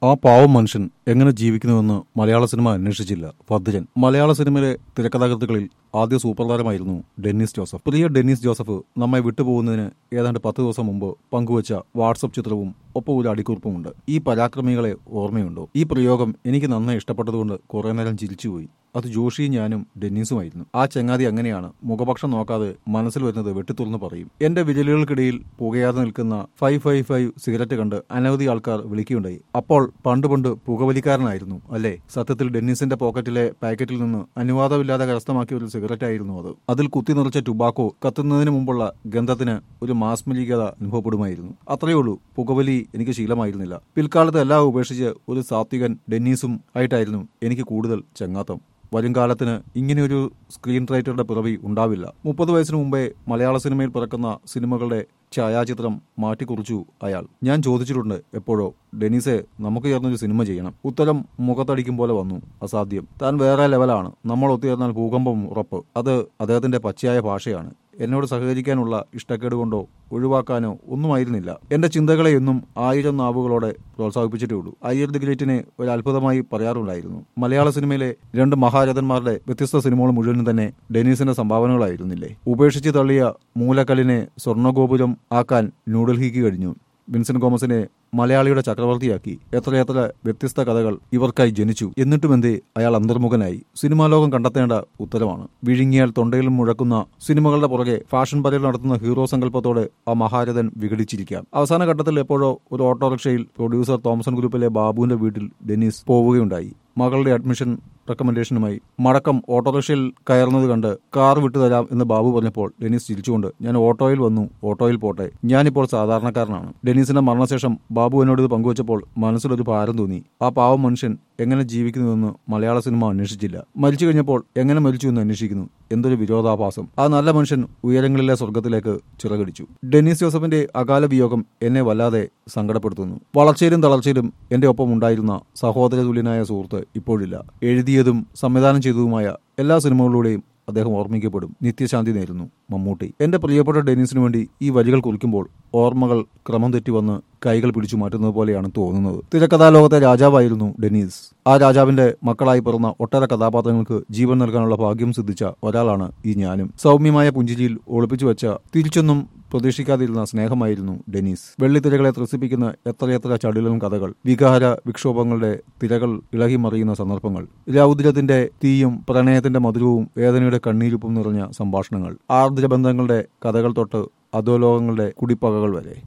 ആ പാവം മനുഷ്യൻ എങ്ങനെ ജീവിക്കുന്നുവെന്ന് മലയാള സിനിമ അന്വേഷിച്ചില്ല ഭദ്രൻ മലയാള സിനിമയിലെ തിരക്കഥാകൃത്തുക്കളിൽ ആദ്യ സൂപ്പർ താരമായിരുന്നു ഡെന്നിസ് ജോസഫ് പ്രിയ ഡെന്നിസ് ജോസഫ് നമ്മെ വിട്ടുപോകുന്നതിന് ഏതാണ്ട് പത്ത് ദിവസം മുമ്പ് പങ്കുവച്ച വാട്സപ്പ് ചിത്രവും ഒപ്പം ഒരു അടിക്കുറിപ്പുമുണ്ട് ഈ പരാക്രമികളെ ഓർമ്മയുണ്ടോ ഈ പ്രയോഗം എനിക്ക് നന്നായി ഇഷ്ടപ്പെട്ടതുകൊണ്ട് കുറെ നേരം ചിരിച്ചുപോയി അത് ജോഷിയും ഞാനും ഡെന്നീസുമായിരുന്നു ആ ചങ്ങാതി അങ്ങനെയാണ് മുഖപക്ഷം നോക്കാതെ മനസ്സിൽ വരുന്നത് വെട്ടിത്തുറന്ന് പറയും എന്റെ വിരലുകൾക്കിടയിൽ പുകയാതെ നിൽക്കുന്ന ഫൈവ് ഫൈവ് ഫൈവ് സിഗരറ്റ് കണ്ട് അനവധി ആൾക്കാർ വിളിക്കുകയുണ്ടായി അപ്പോൾ പണ്ട് പണ്ട് പുകവലിക്കാരനായിരുന്നു അല്ലേ സത്യത്തിൽ ഡെന്നീസിന്റെ പോക്കറ്റിലെ പാക്കറ്റിൽ നിന്ന് അനുവാദമില്ലാതെ കരസ്ഥമാക്കിയ ഒരു സിഗരറ്റ് ആയിരുന്നു അത് അതിൽ കുത്തി നിറച്ച ടുബാക്കോ കത്തുന്നതിന് മുമ്പുള്ള ഗന്ധത്തിന് ഒരു മാസ്മലികത അനുഭവപ്പെടുമായിരുന്നു അത്രയേ ഉള്ളൂ പുകവലി എനിക്ക് ശീലമായിരുന്നില്ല പിൽക്കാലത്ത് എല്ലാം ഉപേക്ഷിച്ച് ഒരു സാത്വികൻ ഡെന്നീസും ആയിട്ടായിരുന്നു എനിക്ക് കൂടുതൽ ചങ്ങാത്തം വരുംകാലത്തിന് ഇങ്ങനെയൊരു സ്ക്രീൻ റൈറ്ററുടെ പിറവി ഉണ്ടാവില്ല മുപ്പത് വയസ്സിന് മുമ്പേ മലയാള സിനിമയിൽ പിറക്കുന്ന സിനിമകളുടെ ഛായാചിത്രം മാറ്റിക്കുറിച്ചു അയാൾ ഞാൻ ചോദിച്ചിട്ടുണ്ട് എപ്പോഴോ ഡെനീസെ നമുക്ക് ചേർന്നൊരു സിനിമ ചെയ്യണം ഉത്തരം മുഖത്തടിക്കും പോലെ വന്നു അസാധ്യം താൻ വേറെ ലെവലാണ് നമ്മൾ ഒത്തുചേർന്നാൽ ഭൂകമ്പം ഉറപ്പ് അത് അദ്ദേഹത്തിന്റെ പച്ചയായ ഭാഷയാണ് എന്നോട് സഹകരിക്കാനുള്ള ഇഷ്ടക്കേട് കൊണ്ടോ ഒഴിവാക്കാനോ ഒന്നുമായിരുന്നില്ല എന്റെ ചിന്തകളെ എന്നും ആയിരം നാവുകളോടെ പ്രോത്സാഹിപ്പിച്ചിട്ടേ ഉള്ളൂ അയ്യർ ദി ഗ്രേറ്റിനെ ഒരു അത്ഭുതമായി പറയാറുണ്ടായിരുന്നു മലയാള സിനിമയിലെ രണ്ട് മഹാരഥന്മാരുടെ വ്യത്യസ്ത സിനിമകൾ മുഴുവനും തന്നെ ഡെനീസിന്റെ സംഭാവനകളായിരുന്നില്ലേ ഉപേക്ഷിച്ച് തള്ളിയ മൂലക്കല്ലിനെ സ്വർണ്ണഗോപുരം ആക്കാൻ ന്യൂഡൽഹിക്ക് കഴിഞ്ഞു വിൻസെന്റ് ഗോമസിനെ മലയാളിയുടെ ചക്രവർത്തിയാക്കി എത്രയെത്ര വ്യത്യസ്ത കഥകൾ ഇവർക്കായി ജനിച്ചു എന്നിട്ടും എന്തേ അയാൾ അന്തർമുഖനായി സിനിമാ ലോകം കണ്ടെത്തേണ്ട ഉത്തരമാണ് വിഴുങ്ങിയാൽ തൊണ്ടയിൽ മുഴക്കുന്ന സിനിമകളുടെ പുറകെ ഫാഷൻ പരേഡ് നടത്തുന്ന ഹീറോ സങ്കല്പത്തോടെ ആ മഹാരഥൻ വിഘടിച്ചിരിക്കാം അവസാന ഘട്ടത്തിൽ എപ്പോഴോ ഒരു ഓട്ടോറിക്ഷയിൽ പ്രൊഡ്യൂസർ തോമസൺ ഗ്രൂപ്പിലെ ബാബുവിന്റെ വീട്ടിൽ ഡെന്നീസ് പോവുകയുണ്ടായി മകളുടെ അഡ്മിഷൻ റെക്കമെൻഡേഷനുമായി മടക്കം ഓട്ടോറിക്ഷയിൽ കയറുന്നത് കണ്ട് കാർ വിട്ടുതരാം എന്ന് ബാബു പറഞ്ഞപ്പോൾ ഡെനീസ് ചിരിച്ചുകൊണ്ട് ഞാൻ ഓട്ടോയിൽ വന്നു ഓട്ടോയിൽ പോട്ടെ ഞാനിപ്പോൾ സാധാരണക്കാരനാണ് ഡെനീസിന്റെ മരണശേഷം ബാബു എന്നോട് ഇത് പങ്കുവച്ചപ്പോൾ മനസ്സിലൊരു ഭാരം തോന്നി ആ പാവം മനുഷ്യൻ എങ്ങനെ ജീവിക്കുന്നുവെന്ന് മലയാള സിനിമ അന്വേഷിച്ചില്ല മരിച്ചു കഴിഞ്ഞപ്പോൾ എങ്ങനെ മരിച്ചു എന്ന് അന്വേഷിക്കുന്നു എന്തൊരു വിരോധാഭാസം ആ നല്ല മനുഷ്യൻ ഉയരങ്ങളിലെ സ്വർഗത്തിലേക്ക് ചിറകടിച്ചു ഡെന്നീസ് ജോസഫിന്റെ അകാല വിയോഗം എന്നെ വല്ലാതെ സങ്കടപ്പെടുത്തുന്നു വളർച്ചയിലും തളർച്ചയിലും എന്റെ ഒപ്പം ഉണ്ടായിരുന്ന സഹോദര തുല്യനായ സുഹൃത്ത് ഇപ്പോഴില്ല എഴുതിയതും സംവിധാനം ചെയ്തതുമായ എല്ലാ സിനിമകളിലൂടെയും അദ്ദേഹം ഓർമ്മിക്കപ്പെടും നിത്യശാന്തി നേരുന്നു മമ്മൂട്ടി എന്റെ പ്രിയപ്പെട്ട ഡെന്നീസിനു വേണ്ടി ഈ വരികൾ കുറിക്കുമ്പോൾ ഓർമ്മകൾ ക്രമം തെറ്റി വന്ന് കൈകൾ പിടിച്ചു മാറ്റുന്നത് പോലെയാണ് തോന്നുന്നത് തിരക്കഥാലോകത്തെ രാജാവായിരുന്നു ഡെന്നീസ് ആ രാജാവിന്റെ മക്കളായി പിറന്ന ഒട്ടേറെ കഥാപാത്രങ്ങൾക്ക് ജീവൻ നൽകാനുള്ള ഭാഗ്യം സിദ്ധിച്ച ഒരാളാണ് ഈ ഞാനും സൗമ്യമായ പുഞ്ചിരിയിൽ ഒളിപ്പിച്ചു വെച്ച തിരിച്ചൊന്നും പ്രതീക്ഷിക്കാതിരുന്ന സ്നേഹമായിരുന്നു ഡെനീസ് വെള്ളിത്തിരകളെ ത്രസിപ്പിക്കുന്ന എത്രയെത്ര ചടിലും കഥകൾ വികാര വിക്ഷോഭങ്ങളുടെ തിരകൾ ഇളകിമറിയുന്ന സന്ദർഭങ്ങൾ രൗദ്രത്തിന്റെ തീയും പ്രണയത്തിന്റെ മധുരവും വേദനയുടെ കണ്ണീരുപ്പും നിറഞ്ഞ സംഭാഷണങ്ങൾ ആർദ്രബന്ധങ്ങളുടെ കഥകൾ തൊട്ട് അധോലോകങ്ങളുടെ കുടിപ്പകകൾ വരെ